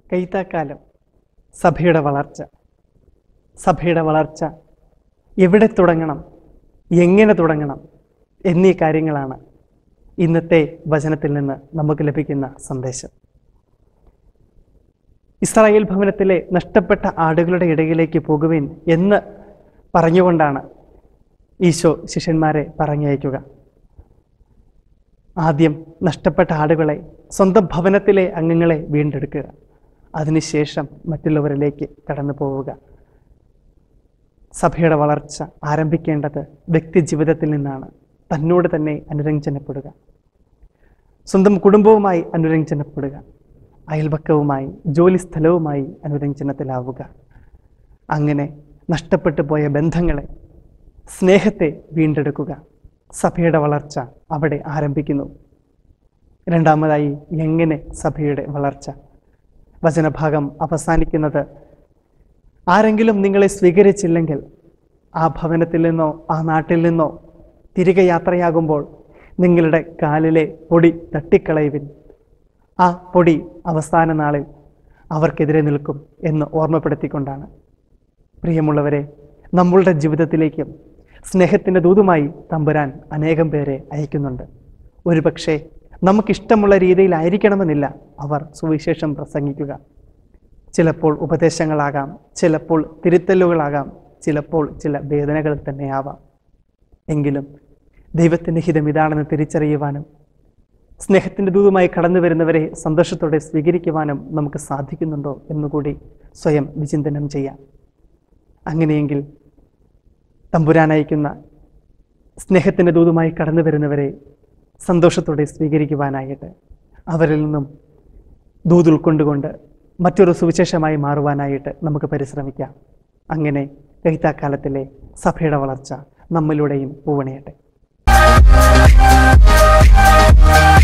കൈത്താക്കാലം സഭയുടെ വളർച്ച സഭയുടെ വളർച്ച എവിടെ തുടങ്ങണം എങ്ങനെ തുടങ്ങണം എന്നീ കാര്യങ്ങളാണ് ഇന്നത്തെ വചനത്തിൽ നിന്ന് നമുക്ക് ലഭിക്കുന്ന സന്ദേശം ഇസ്രായേൽ ഭവനത്തിലെ നഷ്ടപ്പെട്ട ആടുകളുടെ ഇടയിലേക്ക് പോകുവിൻ എന്ന് പറഞ്ഞുകൊണ്ടാണ് ഈശോ ശിഷ്യന്മാരെ പറഞ്ഞയക്കുക ആദ്യം നഷ്ടപ്പെട്ട ആടുകളെ സ്വന്തം ഭവനത്തിലെ അംഗങ്ങളെ വീണ്ടെടുക്കുക അതിനുശേഷം മറ്റുള്ളവരിലേക്ക് കടന്നു പോവുക സഭയുടെ വളർച്ച ആരംഭിക്കേണ്ടത് വ്യക്തി ജീവിതത്തിൽ നിന്നാണ് തന്നോട് തന്നെ അനുരഞ്ജനപ്പെടുക സ്വന്തം കുടുംബവുമായി അനുരഞ്ജനപ്പെടുക അയൽപക്കവുമായി ജോലി സ്ഥലവുമായി അനുരഞ്ജനത്തിലാവുക അങ്ങനെ നഷ്ടപ്പെട്ടു പോയ ബന്ധങ്ങളെ സ്നേഹത്തെ വീണ്ടെടുക്കുക സഭയുടെ വളർച്ച അവിടെ ആരംഭിക്കുന്നു രണ്ടാമതായി എങ്ങനെ സഭയുടെ വളർച്ച വചനഭാഗം അവസാനിക്കുന്നത് ആരെങ്കിലും നിങ്ങളെ സ്വീകരിച്ചില്ലെങ്കിൽ ആ ഭവനത്തിൽ നിന്നോ ആ നാട്ടിൽ നിന്നോ തിരികെ യാത്രയാകുമ്പോൾ നിങ്ങളുടെ കാലിലെ പൊടി തട്ടിക്കളയുവിൻ ആ പൊടി അവസാന നാളിൽ അവർക്കെതിരെ നിൽക്കും എന്ന് ഓർമ്മപ്പെടുത്തിക്കൊണ്ടാണ് പ്രിയമുള്ളവരെ നമ്മളുടെ ജീവിതത്തിലേക്കും സ്നേഹത്തിൻ്റെ ദൂതുമായി തമ്പുരാൻ അനേകം പേരെ അയക്കുന്നുണ്ട് ഒരുപക്ഷെ നമുക്കിഷ്ടമുള്ള രീതിയിലായിരിക്കണമെന്നില്ല അവർ സുവിശേഷം പ്രസംഗിക്കുക ചിലപ്പോൾ ഉപദേശങ്ങളാകാം ചിലപ്പോൾ തിരുത്തലുകളാകാം ചിലപ്പോൾ ചില വേദനകൾ തന്നെയാവാം എങ്കിലും ദൈവത്തിൻ്റെ ഹിതം ഇതാണെന്ന് തിരിച്ചറിയുവാനും സ്നേഹത്തിൻ്റെ ദൂതുമായി കടന്നു വരുന്നവരെ സന്തോഷത്തോടെ സ്വീകരിക്കുവാനും നമുക്ക് സാധിക്കുന്നുണ്ടോ എന്നുകൂടി സ്വയം വിചിന്തനം ചെയ്യാം അങ്ങനെയെങ്കിൽ തമ്പുരാനയക്കുന്ന സ്നേഹത്തിൻ്റെ ദൂതുമായി കടന്നു വരുന്നവരെ സന്തോഷത്തോടെ സ്വീകരിക്കുവാനായിട്ട് അവരിൽ നിന്നും ദൂത് ഉൾക്കൊണ്ടുകൊണ്ട് മറ്റൊരു സുവിശേഷമായി മാറുവാനായിട്ട് നമുക്ക് പരിശ്രമിക്കാം അങ്ങനെ കൈത്താക്കാലത്തിലെ സഭയുടെ വളർച്ച നമ്മിലൂടെയും പൂവണിയട്ടെ